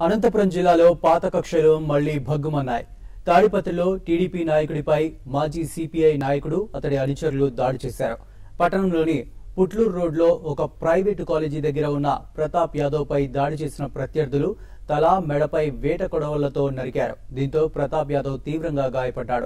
అనంతపురం జిల్లాలో పాత కక్షలు మళ్లీ భగ్గుమన్నాయి తాడిపత్రిలో టీడీపీ నాయకుడిపై మాజీ సిపిఐ నాయకుడు అతడి అనుచరులు దాడి చేశారు పట్టణంలోని పుట్లూరు రోడ్లో ఒక ప్రైవేటు కాలేజీ దగ్గర ఉన్న ప్రతాప్ యాదవ్ పై దాడి చేసిన ప్రత్యర్థులు తల మెడపై వేట కొడవలతో నరికారు దీంతో ప్రతాప్ యాదవ్ తీవ్రంగా గాయపడ్డాడు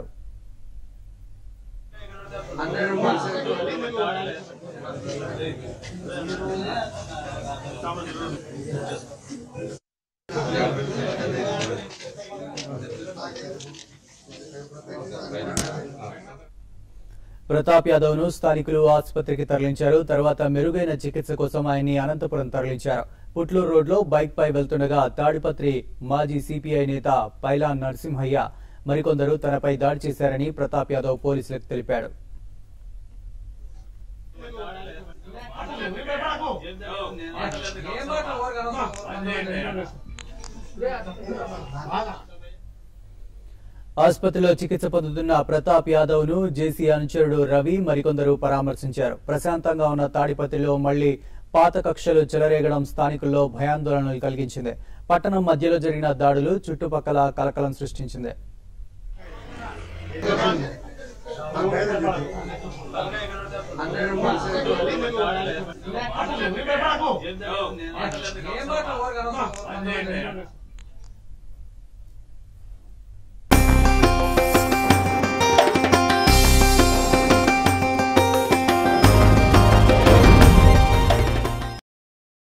ప్రతాప్ యాదవ్ ను స్థానికులు ఆసుపత్రికి తరలించారు తర్వాత మెరుగైన చికిత్స కోసం ఆయన్ని అనంతపురం తరలించారు పుట్లూరు రోడ్లో బైక్ పై వెళ్తుండగా తాడిపత్రి మాజీ సిపిఐ నేత పైలా నరసింహయ్య మరికొందరు తనపై దాడి చేశారని ప్రతాప్ యాదవ్ పోలీసులకు తెలిపాడు ఆసుపత్రిలో చికిత్స పొందుతున్న ప్రతాప్ యాదవ్ ను జేసీ అనుచరుడు రవి మరికొందరు పరామర్శించారు ప్రశాంతంగా ఉన్న తాడిపత్రిలో మళ్లీ పాత కక్షలు చెలరేగడం స్థానికుల్లో భయాందోళనలు కలిగించింది పట్టణం మధ్యలో జరిగిన దాడులు చుట్టుపక్కల కలకలం సృష్టించింది ఏం మాట్లాడు